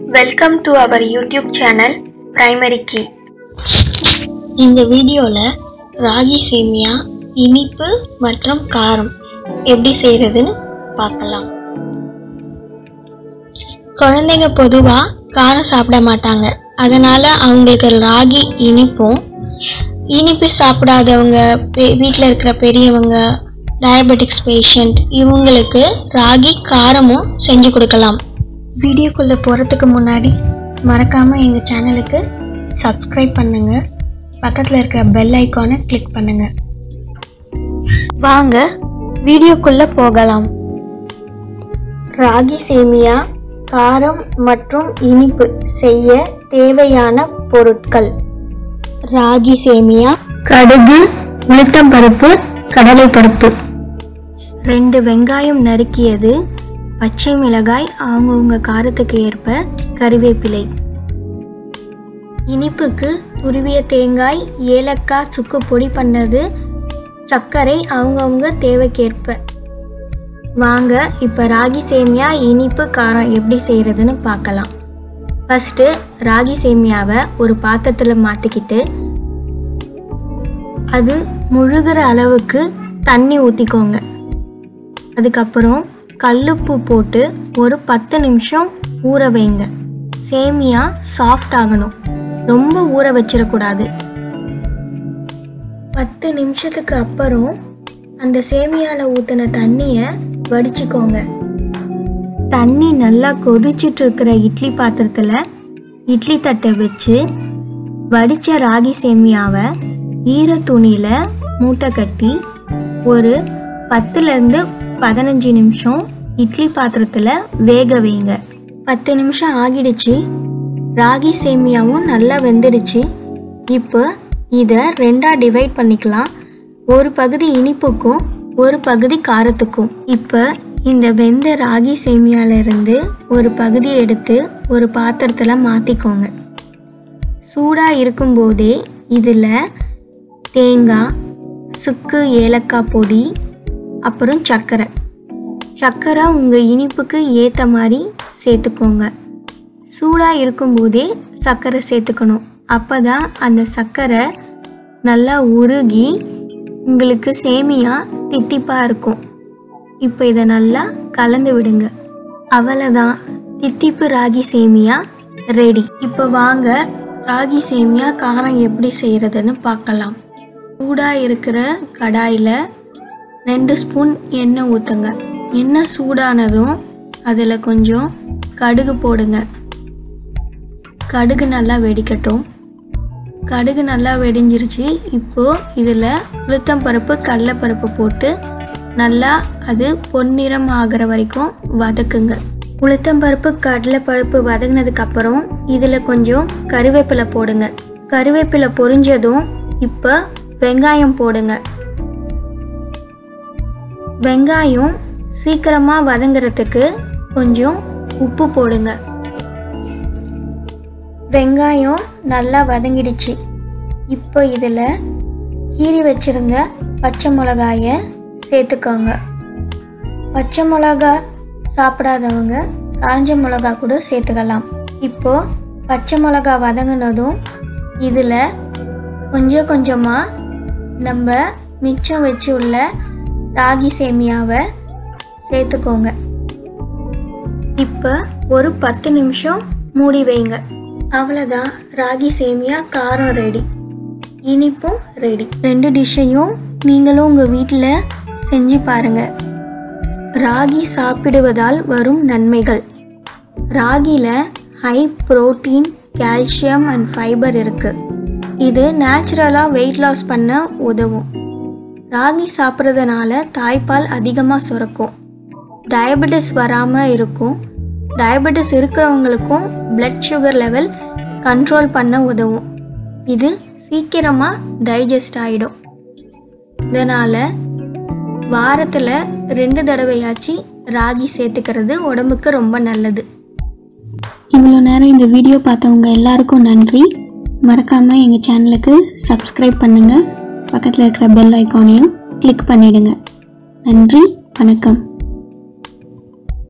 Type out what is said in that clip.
Welcome to our YouTube channel Primary Key. இந்த வீடியோவில் ராகி சேமியா இனிப்பு மற்றும் காரம் எப்படி செய்கிறதுன்னு பார்க்கலாம் குழந்தைங்க பொதுவாக காரம் சாப்பிட மாட்டாங்க அதனால் அவங்களுக்கு ராகி இனிப்பும் இனிப்பு சாப்பிடாதவங்க வீட்டில் இருக்கிற பெரியவங்க டயபெட்டிக்ஸ் பேஷண்ட் இவங்களுக்கு ராகி காரமும் செஞ்சு கொடுக்கலாம் வீடியோக்குள்ளே போகிறதுக்கு முன்னாடி மறக்காமல் எங்கள் சேனலுக்கு சப்ஸ்கிரைப் பண்ணுங்கள் பக்கத்தில் இருக்கிற பெல் ஐக்கானை கிளிக் பண்ணுங்கள் வாங்க வீடியோக்குள்ளே போகலாம் ராகி சேமியா காரம் மற்றும் இனிப்பு செய்ய தேவையான பொருட்கள் ராகி சேமியா கடுகு உளுத்தம்பருப்பு கடலைப்பருப்பு ரெண்டு வெங்காயம் நறுக்கியது பச்சை மிளகாய் அவங்கவுங்க காரத்துக்கு ஏற்ப கறிவேப்பிலை இனிப்புக்கு துருவிய தேங்காய் ஏலக்காய் சுக்கு பொடி பண்ணது சர்க்கரை அவங்கவுங்க தேவைக்கேற்ப வாங்க இப்போ ராகி சேமியா இனிப்பு காரம் எப்படி செய்கிறதுன்னு பார்க்கலாம் ஃபஸ்ட்டு ராகி சேமியாவை ஒரு பாத்திரத்தில் மாற்றிக்கிட்டு அது முழுகிற அளவுக்கு தண்ணி ஊற்றிக்கோங்க அதுக்கப்புறம் கல்லுப்பு போட்டு ஒரு பத்து நிமிஷம் ஊற வைங்க சேமியா சாஃப்ட் ஆகணும் ரொம்ப ஊற வச்சிடக்கூடாது பத்து நிமிஷத்துக்கு அப்புறம் அந்த சேமியாவில் ஊற்றின தண்ணியை வடிச்சுக்கோங்க தண்ணி நல்லா கொதிச்சிட்டு இருக்கிற இட்லி பாத்திரத்தில் இட்லி தட்டை வச்சு வடித்த ராகி சேமியாவை ஈர துணியில் மூட்டை கட்டி ஒரு பத்துலேருந்து பதினஞ்சு நிமிஷம் இட்லி பாத்திரத்தில் வேக வைங்க பத்து நிமிஷம் ஆகிடுச்சு ராகி சேமியாவும் நல்லா வெந்துடுச்சு இப்போ இதை ரெண்டாக டிவைட் பண்ணிக்கலாம் ஒரு பகுதி இனிப்புக்கும் ஒரு பகுதி காரத்துக்கும் இப்போ இந்த வெந்த ராகி சேமியால இருந்து ஒரு பகுதி எடுத்து ஒரு பாத்திரத்தில் மாற்றிக்கோங்க சூடாக இருக்கும்போதே இதில் தேங்காய் சுக்கு ஏலக்காய் பொடி அப்புறம் சர்க்கரை சர்க்கரை உங்கள் இனிப்புக்கு ஏற்ற மாதிரி சேர்த்துக்கோங்க சூடாக இருக்கும்போதே சர்க்கரை சேர்த்துக்கணும் அப்போ தான் அந்த சர்க்கரை நல்லா உருகி உங்களுக்கு சேமியா தித்திப்பாக இருக்கும் இப்போ இதை நல்லா கலந்து விடுங்க அவ்வளோதான் தித்திப்பு ராகி சேமியா ரெடி இப்போ வாங்க ராகி சேமியா காரம் எப்படி செய்கிறதுன்னு பார்க்கலாம் சூடாக இருக்கிற கடாயில் ரெண்டு ஸ்பூன் எண்ணெய் ஊற்றுங்க எண்ணெய் சூடானதும் அதில் கொஞ்சம் கடுகு போடுங்க கடுகு நல்லா வெடிக்கட்டும் கடுகு நல்லா வெடிஞ்சிருச்சு இப்போது இதில் உளுத்தம்பருப்பு கடலைப்பருப்பு போட்டு நல்லா அது பொன்னிறம் ஆகிற வரைக்கும் வதக்குங்க உளுத்தம்பருப்பு கடலைப்பருப்பு வதங்கினதுக்கு அப்புறம் இதில் கொஞ்சம் கருவேப்பிலை போடுங்க கருவேப்பிலை பொரிஞ்சதும் இப்போ வெங்காயம் போடுங்க வெங்காயம் சீக்கிரமாக வதங்குறதுக்கு கொஞ்சம் உப்பு போடுங்க வெங்காயம் நல்லா வதங்கிடுச்சு இப்போ இதில் கீறி வச்சிருந்த பச்சை மிளகாய சேர்த்துக்கோங்க பச்சை மிளகா சாப்பிடாதவங்க காஞ்ச மிளகா கூட சேர்த்துக்கலாம் இப்போ பச்சை மிளகா வதங்கினதும் இதில் கொஞ்சம் கொஞ்சமாக நம்ம மிச்சம் வச்சு உள்ள ராகி சேமியாவை சேர்த்துக்கோங்க இப்போ ஒரு பத்து நிமிஷம் மூடி வைங்க அவ்வளோதான் ராகி சேமியா காரம் ரெடி இனிப்பும் ரெடி ரெண்டு டிஷ்ஷையும் நீங்களும் உங்கள் வீட்டில் செஞ்சு பாருங்கள் ராகி சாப்பிடுவதால் வரும் நன்மைகள் ராகியில் high protein calcium and fibre இருக்குது இது நேச்சுரலாக வெயிட் லாஸ் பண்ண உதவும் ராகி சாப்பிட்றதுனால தாய்ப்பால் அதிகமாக சுரக்கும் டயபெட்டிஸ் வராமல் இருக்கும் டயபெட்டிஸ் இருக்கிறவங்களுக்கும் பிளட் சுகர் லெவல் கண்ட்ரோல் பண்ண உதவும் இது சீக்கிரமாக டைஜஸ்ட் ஆகிடும் இதனால் வாரத்தில் ரெண்டு தடவையாச்சு ராகி சேர்த்துக்கிறது உடம்புக்கு ரொம்ப நல்லது இவ்வளோ நேரம் இந்த வீடியோ பார்த்தவங்க எல்லாருக்கும் நன்றி மறக்காமல் எங்கள் சேனலுக்கு சப்ஸ்கிரைப் பண்ணுங்கள் பக்கத்தில் இருக்கிற பெல் ஐக்கானையும் கிளிக் பண்ணிடுங்க நன்றி வணக்கம்